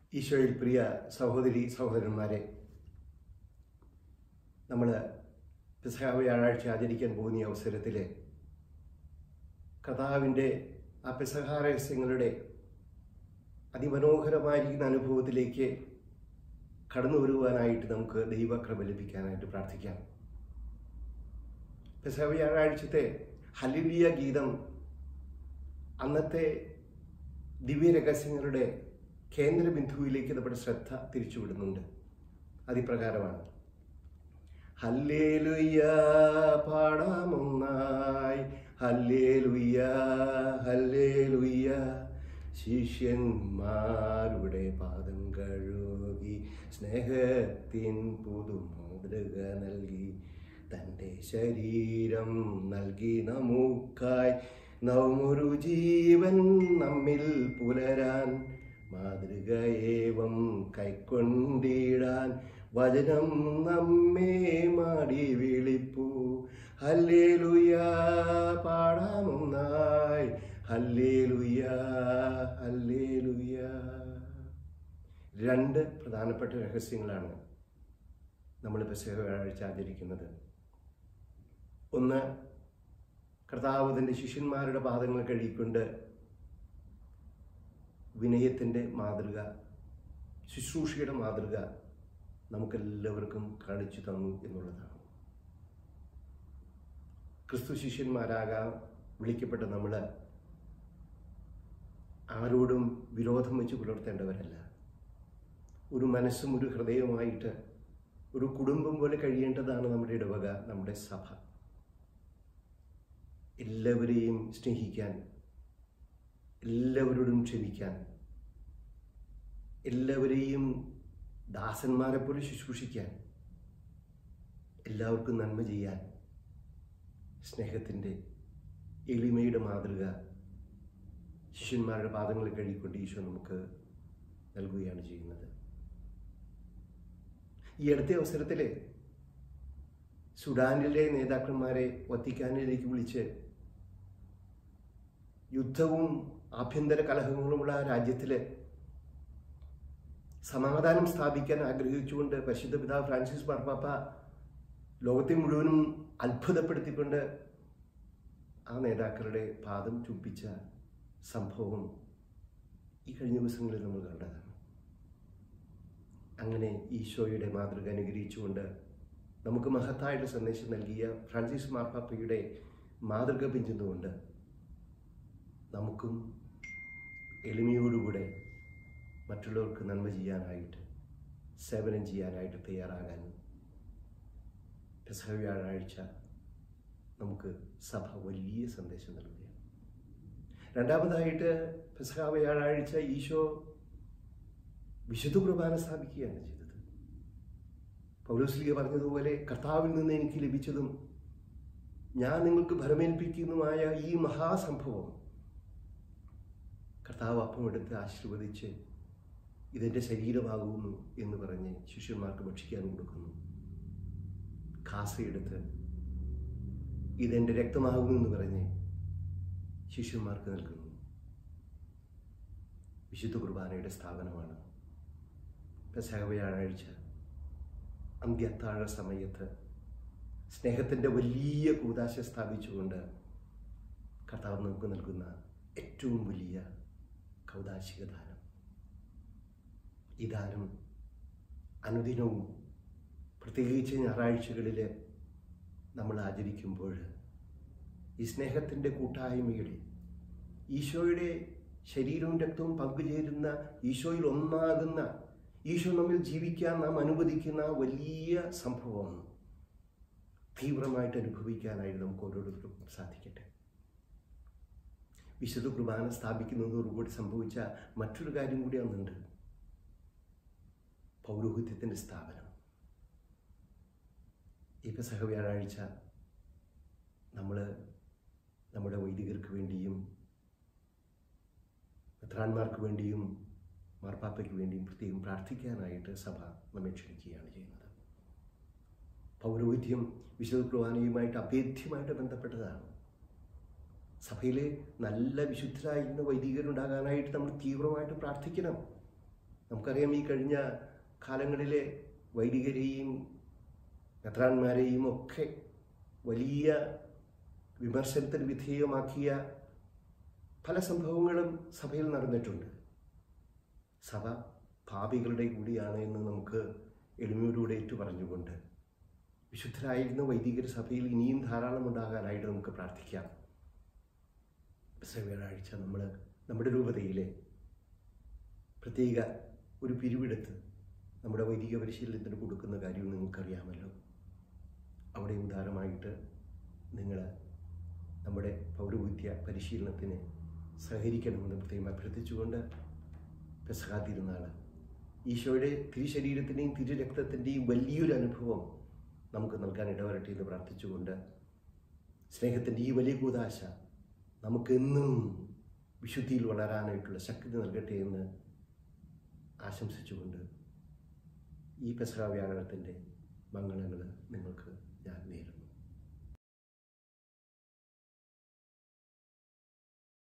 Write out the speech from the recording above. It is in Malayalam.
ഈശോയിൽ പ്രിയ സഹോദരി സഹോദരന്മാരെ നമ്മൾ പെസഹ വ്യാഴാഴ്ച ആചരിക്കാൻ പോകുന്ന ഈ അവസരത്തിൽ കഥാവിൻ്റെ ആ പെസഹ രഹസ്യങ്ങളുടെ അതിമനോഹരമായിരിക്കുന്ന അനുഭവത്തിലേക്ക് കടന്നു വരുവാനായിട്ട് നമുക്ക് ദൈവകൃപ ലഭിക്കാനായിട്ട് പ്രാർത്ഥിക്കാം പെസഹ വ്യാഴാഴ്ചത്തെ ഹലിലിയ ഗീതം അന്നത്തെ ദിവ്യരഹസ്യങ്ങളുടെ കേന്ദ്രബിന്ദുവിലേക്ക് നമ്മുടെ ശ്രദ്ധ തിരിച്ചുവിടുന്നുണ്ട് അതിപ്രകാരമാണ് ഹല്ലേലുയ്യ പാടാമൊന്നായി ഹല്ലേലുയ്യ ഹല്ലേലുയ്യ ശിഷ്യന്മാരുടെ പാദം കഴുകി സ്നേഹത്തിൻ പുതുമാതൃക നൽകി തൻ്റെ ശരീരം നൽകി നമുക്കായി നവമൊരു ജീവൻ നമ്മിൽ പുലരാൻ മാതൃകയേവം കൈക്കൊണ്ടിടാൻ വചനം നമ്മെ മാടി വിളിപ്പു ഹല്ലേലുയ പാടാമൊന്നായി ഹല്ലേലുയ ഹല്ലേലുയ രണ്ട് പ്രധാനപ്പെട്ട രഹസ്യങ്ങളാണ് നമ്മൾ പെസഹ വ്യാഴാഴ്ച ആചരിക്കുന്നത് ഒന്ന് കർത്താവ് തൻ്റെ ശിഷ്യന്മാരുടെ പാദങ്ങൾ കഴുകിക്കൊണ്ട് വിനയത്തിൻ്റെ മാതൃക ശുശ്രൂഷയുടെ മാതൃക നമുക്കെല്ലാവർക്കും കാണിച്ചു തന്നു എന്നുള്ളതാണ് ക്രിസ്തു ശിഷ്യന്മാരാകാൻ വിളിക്കപ്പെട്ട നമ്മൾ ആരോടും വിരോധം വെച്ച് പുലർത്തേണ്ടവരല്ല ഒരു മനസ്സും ഒരു ഹൃദയവുമായിട്ട് ഒരു കുടുംബം പോലെ കഴിയേണ്ടതാണ് നമ്മുടെ ഇടവക നമ്മുടെ സഭ എല്ലാവരെയും സ്നേഹിക്കാൻ എല്ലാവരോടും ക്ഷമിക്കാൻ എല്ലാവരെയും ദാസന്മാരെ പോലെ ശുശ്രൂഷിക്കാൻ എല്ലാവർക്കും നന്മ ചെയ്യാൻ സ്നേഹത്തിൻ്റെ എളിമയുടെ മാതൃക ശിഷ്യന്മാരുടെ പാദങ്ങളിൽ കഴുകിക്കൊണ്ട് ഈശോ നമുക്ക് നൽകുകയാണ് ചെയ്യുന്നത് ഈ അടുത്ത അവസരത്തിൽ സുഡാനിലെ നേതാക്കന്മാരെ വത്തിക്കാനിലേക്ക് വിളിച്ച് യുദ്ധവും ആഭ്യന്തര കലഹങ്ങളുമുള്ള ആ രാജ്യത്തിൽ സമാധാനം സ്ഥാപിക്കാൻ ആഗ്രഹിച്ചുകൊണ്ട് പരിശുദ്ധ പിതാവ് ഫ്രാൻസിസ് മാർപ്പാപ്പ ലോകത്തെ മുഴുവനും അത്ഭുതപ്പെടുത്തിക്കൊണ്ട് ആ നേതാക്കളുടെ പാദം ചുംബിച്ച സംഭവം ഈ കഴിഞ്ഞ ദിവസങ്ങളിൽ നമ്മൾ കണ്ടതാണ് അങ്ങനെ ഈശോയുടെ മാതൃക അനുഗ്രഹിച്ചുകൊണ്ട് നമുക്ക് മഹത്തായിട്ട് സന്ദേശം നൽകിയ ഫ്രാൻസിസ് മാർപ്പാപ്പയുടെ മാതൃക പിഞ്ചുന്നുകൊണ്ട് നമുക്കും എളിമയോടുകൂടെ മറ്റുള്ളവർക്ക് നന്മ ചെയ്യാനായിട്ട് സേവനം ചെയ്യാനായിട്ട് തയ്യാറാകാൻ പെസഹ വ്യാഴാഴ്ച നമുക്ക് സഭ വലിയ സന്ദേശം നൽകുകയാണ് രണ്ടാമതായിട്ട് പെസഹ വ്യാഴാഴ്ച ഈശോ വിശുദ്ധ കുർബാന സ്ഥാപിക്കുകയാണ് ചെയ്തത് പൗലോസ്ലിയ പറഞ്ഞതുപോലെ കർത്താവിൽ നിന്ന് എനിക്ക് ലഭിച്ചതും ഞാൻ നിങ്ങൾക്ക് ഭരമേൽപ്പിക്കുന്നതുമായ ഈ മഹാസംഭവം കർത്താവ് അപ്പം എടുത്ത് ആശീർവദിച്ച് ഇതെൻ്റെ ശരീരമാകുന്നു എന്ന് പറഞ്ഞ് ശിഷ്യന്മാർക്ക് ഭക്ഷിക്കാൻ കൊടുക്കുന്നു ഖാസയെടുത്ത് ഇതെൻ്റെ രക്തമാകുന്നു എന്ന് പറഞ്ഞ് ശിഷ്യന്മാർക്ക് നൽകുന്നു വിശുദ്ധ കുർബാനയുടെ സ്ഥാപനമാണ് പെസഹ വ്യാഴാഴ്ച അന്ത്യത്താഴ സമയത്ത് സ്നേഹത്തിൻ്റെ വലിയ കൂതാശ സ്ഥാപിച്ചുകൊണ്ട് കർത്താവ് നമുക്ക് നൽകുന്ന ഏറ്റവും വലിയ കൗതാശിക ദാനം ഈ ദാനം അനുദിനവും പ്രത്യേകിച്ച് ഞായറാഴ്ചകളിൽ നമ്മൾ ആചരിക്കുമ്പോൾ ഈ സ്നേഹത്തിൻ്റെ കൂട്ടായ്മയുടെ ഈശോയുടെ ശരീരവും രക്തവും പങ്കുചേരുന്ന ഈശോയിൽ ഒന്നാകുന്ന ഈശോ നമ്മിൽ ജീവിക്കാൻ നാം അനുവദിക്കുന്ന വലിയ സംഭവം തീവ്രമായിട്ട് അനുഭവിക്കാനായിട്ട് നമുക്ക് ഓരോരുത്തർക്കും സാധിക്കട്ടെ വിശുദ്ധ കുർബാന സ്ഥാപിക്കുന്നതോടുകൂടി സംഭവിച്ച മറ്റൊരു കാര്യം കൂടി അന്നുണ്ട് പൗരോഹിത്യത്തിൻ്റെ സ്ഥാപനം ഈ പെസഹ വ്യാഴാഴ്ച നമ്മൾ നമ്മുടെ വൈദികർക്ക് വേണ്ടിയും മെത്രാന്മാർക്ക് വേണ്ടിയും മാർപ്പാപ്പയ്ക്ക് വേണ്ടിയും പ്രത്യേകം പ്രാർത്ഥിക്കാനായിട്ട് സഭ നമ്മെ ക്ഷണിക്കുകയാണ് ചെയ്യുന്നത് പൗരോഹിത്യം വിശുദ്ധ കുർബാനയുമായിട്ട് അഭേദ്യമായിട്ട് ബന്ധപ്പെട്ടതാണ് സഭയിലെ നല്ല വിശുദ്ധരായിരുന്ന വൈദികരുണ്ടാകാനായിട്ട് നമ്മൾ തീവ്രമായിട്ട് പ്രാർത്ഥിക്കണം നമുക്കറിയാം ഈ കഴിഞ്ഞ കാലങ്ങളിലെ വൈദികരെയും മെത്രാന്മാരെയും ഒക്കെ വലിയ വിമർശനത്തിന് വിധേയമാക്കിയ പല സംഭവങ്ങളും സഭയിൽ നടന്നിട്ടുണ്ട് സഭ പാപികളുടെ കൂടിയാണ് എന്ന് നമുക്ക് എളിമയോടുകൂടെ ഏറ്റു പറഞ്ഞുകൊണ്ട് വിശുദ്ധരായിരുന്ന വൈദികർ സഭയിൽ ഇനിയും ധാരാളം ഉണ്ടാകാനായിട്ട് നമുക്ക് പ്രാർത്ഥിക്കാം വ്യാഴാഴ്ച നമ്മൾ നമ്മുടെ രൂപതയിലെ പ്രത്യേക ഒരു പിരിവെടുത്ത് നമ്മുടെ വൈദിക പരിശീലനത്തിന് കൊടുക്കുന്ന കാര്യം നിങ്ങൾക്കറിയാമല്ലോ അവിടെ ഉദാരമായിട്ട് നിങ്ങൾ നമ്മുടെ പൗരവിദ്യ പരിശീലനത്തിന് സഹകരിക്കണമെന്ന് പ്രത്യേകം അഭ്യർത്ഥിച്ചുകൊണ്ട് പെസഹ തിരുനാൾ ഈശോയുടെ തിരുശരീരത്തിൻ്റെയും തിരുരക്തത്തിൻ്റെയും വലിയൊരു അനുഭവം നമുക്ക് നൽകാൻ ഇടവരട്ടെ എന്ന് പ്രാർത്ഥിച്ചുകൊണ്ട് സ്നേഹത്തിൻ്റെ ഈ വലിയ കൂതാശ നമുക്കെന്നും വിശുദ്ധിയിൽ വളരാനായിട്ടുള്ള ശക്തി നൽകട്ടെ എന്ന് ആശംസിച്ചുകൊണ്ട് ഈ പെസഹ വ്യാഴത്തിൻ്റെ മംഗളങ്ങൾ നിങ്ങൾക്ക് ഞാൻ നേരുന്നു